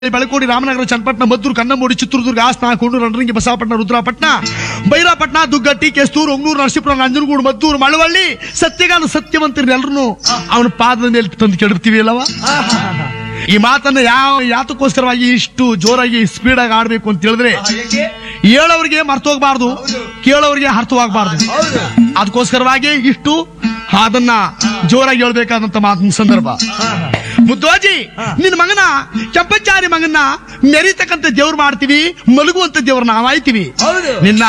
ಬೆಳಕೋಡಿ ರಾಮನಗರ ಚನ್ನಪಟ್ಟಣ ಮದ್ದೂರು ಕನ್ನಂಬೋಡಿ ಚಿತ್ರದುರ್ಗ ಹಾಸನ ಕೊಂಡೂರು ರಣರಂಗಿ ಬಸವಪಟ್ಟಣ ರುದ್ರಾಪಟ್ಟಣ ಬೈರಾಪಟ್ಟಣ ದುಗ್ಗಟ್ಟಿ ಕೆಸ್ತೂರು ಒಂಗೂರು ನರಸೀಪುರ ನಂಜನಗೂಡು ಮದ್ದೂರು ಮಳವಳ್ಳಿ ಸತ್ಯಗಾನ ಸತ್ಯವಂತರೆಲ್ಲರೂ ಅವನ ಪಾದದ ಮೇಲೆ ತಂದು ಕೆಡಿರ್ತೀವಿ ಅಲ್ಲವ ಈ ಮಾತನ್ನ ಯಾವ ಯಾತಕ್ಕೋಸ್ಕರವಾಗಿ ಇಷ್ಟು ಜೋರಾಗಿ ಸ್ಪೀಡ್ ಆಗಿ ಆಡ್ಬೇಕು ಅಂತ ಹೇಳಿದ್ರೆ ಹೇಗೆ ಹೇಳೋರಿಗೆ ಮರ್ತೋಗ್ಬಾರ್ದು ಕೇಳೋರಿಗೆ ಅರ್ಥವಾಗಬಾರ್ದು ಹೌದು ಅದಕ್ಕೋಸ್ಕರವಾಗಿ ಇಷ್ಟು ಅದನ್ನ ಜೋರಾಗಿ ಹೇಳ್ಬೇಕಾದಂತ ಮಾತಿನ ಸಂದರ್ಭ ಮುದ್ದೋಜಿ ನಿನ್ನ ಮಗನ ಕೆಂಪಚಾರಿ ಮಗನ ಮೆರಿತಕ್ಕಂತ ದೇವ್ರು ಮಾಡ್ತೀವಿ ಮಲಗುವಂತ ದೇವ್ರ ನಾವಾಯ್ತೀವಿ ಹೌದು ನಿನ್ನ